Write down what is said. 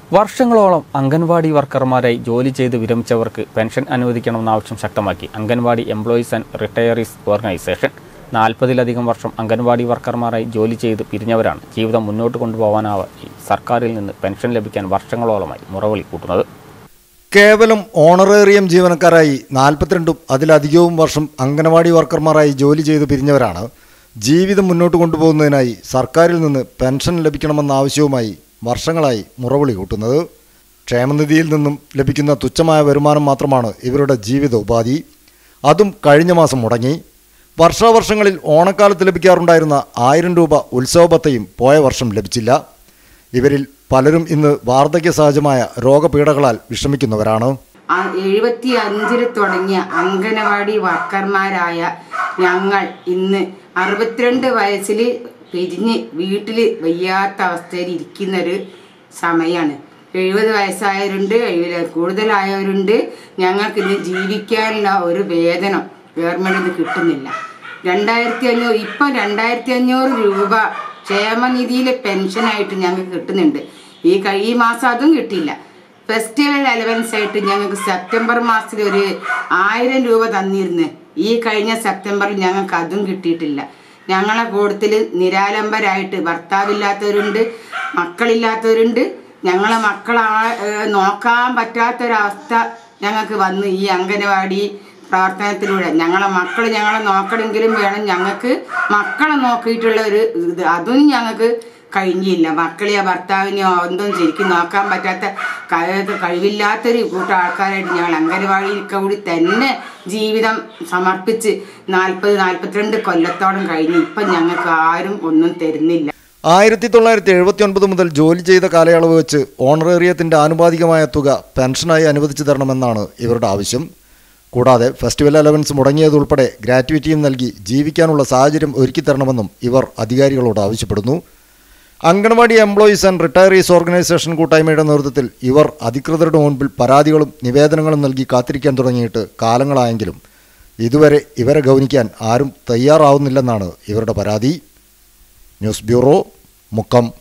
വർഷങ്ങളോളം അംഗൻവാടി വർക്കർമാരായി ജോലി ചെയ്ത് വിരമിച്ചവർക്ക് പെൻഷൻ അനുവദിക്കണമെന്ന ആവശ്യം ശക്തമാക്കി anganwadi employees and retirees organisation നാൽപ്പതിലധികം വർഷം അംഗൻവാടി വർക്കർമാരായി ജോലി ചെയ്ത് പിരിഞ്ഞവരാണ് ജീവിതം മുന്നോട്ട് കൊണ്ടുപോകാനാവായി സർക്കാരിൽ നിന്ന് പെൻഷൻ ലഭിക്കാൻ വർഷങ്ങളോളമായി മുറവിളി കൂട്ടുന്നത് കേവലം ഓണറേറിയം ജീവനക്കാരായി നാൽപ്പത്തിരണ്ടും അതിലധികവും വർഷം അംഗനവാടി വർക്കർമാരായി ജോലി ചെയ്ത് പിരിഞ്ഞവരാണ് ജീവിതം മുന്നോട്ട് കൊണ്ടുപോകുന്നതിനായി സർക്കാരിൽ നിന്ന് പെൻഷൻ ലഭിക്കണമെന്ന ആവശ്യവുമായി വർഷങ്ങളായി മുറവിളി കൂട്ടുന്നത് ക്ഷേമനിധിയിൽ നിന്നും ലഭിക്കുന്ന തുച്ഛമായ വരുമാനം മാത്രമാണ് ഇവരുടെ ജീവിത ഉപാധി അതും കഴിഞ്ഞ മാസം മുടങ്ങി വർഷാവർഷങ്ങളിൽ ഓണക്കാലത്ത് ലഭിക്കാറുണ്ടായിരുന്ന ആയിരം രൂപ ഉത്സവബത്തയും പോയ വർഷം ലഭിച്ചില്ല ഇവരിൽ പലരും ഇന്ന് വാർദ്ധക്യ സഹജമായ രോഗപീഠകളാൽ വിഷമിക്കുന്നവരാണ് എഴുപത്തി അഞ്ചിൽ തുടങ്ങിയ അംഗനവാടി വർക്കർമാരായ ഞങ്ങൾ ഇന്ന് അറുപത്തിരണ്ട് വയസ്സിൽ പിരിഞ്ഞ് വീട്ടിൽ വയ്യാത്ത അവസ്ഥയിൽ ഇരിക്കുന്നൊരു സമയമാണ് എഴുപത് വയസ്സായവരുണ്ട് എഴുപത് കൂടുതലായവരുണ്ട് ഞങ്ങൾക്ക് ഇന്ന് ജീവിക്കാനുള്ള ഒരു വേതനം ഗവൺമെൻറ് നിന്ന് കിട്ടുന്നില്ല രണ്ടായിരത്തി അഞ്ഞൂറ് ഇപ്പം രണ്ടായിരത്തി അഞ്ഞൂറ് രൂപ ക്ഷേമനിധിയിലെ പെൻഷനായിട്ട് ഞങ്ങൾക്ക് കിട്ടുന്നുണ്ട് ഈ കഴി ഈ മാസം അതും കിട്ടിയില്ല ഫെസ്റ്റിവൽ അലവൻസ് ആയിട്ട് ഞങ്ങൾക്ക് സെപ്റ്റംബർ മാസത്തിൽ ഒരു ആയിരം രൂപ തന്നിരുന്നു ഈ കഴിഞ്ഞ സെപ്റ്റംബറിൽ ഞങ്ങൾക്ക് അതും കിട്ടിയിട്ടില്ല ഞങ്ങളെ കൂട്ടത്തിൽ നിരാലംബരായിട്ട് ഭർത്താവില്ലാത്തവരുണ്ട് മക്കളില്ലാത്തവരുണ്ട് ഞങ്ങളെ മക്കളെ ഏഹ്, നോക്കാൻ പറ്റാത്തൊരവസ്ഥ ഞങ്ങൾക്ക് വന്നു ഈ അംഗനവാടി പ്രവർത്തനത്തിലൂടെ ഞങ്ങളെ മക്കൾ ഞങ്ങളെ നോക്കണമെങ്കിലും വേണം ഞങ്ങൾക്ക് മക്കളെ നോക്കിയിട്ടുള്ള ഒരു ഇത് അതും ഞങ്ങൾക്ക് കഴിഞ്ഞില്ല മക്കളെയോ ഭർത്താവിനെയോ ഒന്നും ശരിക്കും നോക്കാൻ പറ്റാത്ത കഴി- കഴിവില്ലാത്തൊരു കൂട്ടം ആൾക്കാരായിട്ട് ഞങ്ങൾ അംഗനവാടിയിൽ കൂടി തന്നെ ജീവിതം സമർപ്പിച്ച് നാൽപ്പത് നാൽപ്പത്തിരണ്ട് കൊല്ലത്തോളം കഴിഞ്ഞ് ഇപ്പം ഞങ്ങൾക്ക് ആരും ഒന്നും തരുന്നില്ല ആയിരത്തി തൊള്ളായിരത്തി എഴുപത്തി ഒൻപത് മുതൽ ജോലി ചെയ്ത കാലയളവ് വെച്ച് ഓണറേറിയത്തിൻ്റെ ആനുപാതികമായ തുക പെൻഷനായി അനുവദിച്ചു തരണമെന്നാണ് ഇവരുടെ ആവശ്യം കൂടാതെ ഫെസ്റ്റിവൽ അലവൻസ് മുടങ്ങിയതുൾപ്പെടെ ഗ്രാറ്റുവിറ്റിയും നൽകി ജീവിക്കാനുള്ള സാഹചര്യം ഒരുക്കി തരണമെന്നും ഇവർ അധികാരികളോട് ആവശ്യപ്പെടുന്നു anganwadi employees and retirees organisation കൂട്ടായ്മയുടെ നേതൃത്വത്തിൽ ഇവർ അധികൃതരുടെ മുൻപിൽ പരാതികളും നിവേദനങ്ങളും നൽകി കാത്തിരിക്കാൻ തുടങ്ങിയിട്ട് കാലങ്ങളായെങ്കിലും ഇതുവരെ ഇവരെ ഗൗനിക്കാൻ ആരും തയ്യാറാവുന്നില്ലെന്നാണ് ഇവരുടെ പരാതി ന്യൂസ് ബ്യൂറോ മുക്കം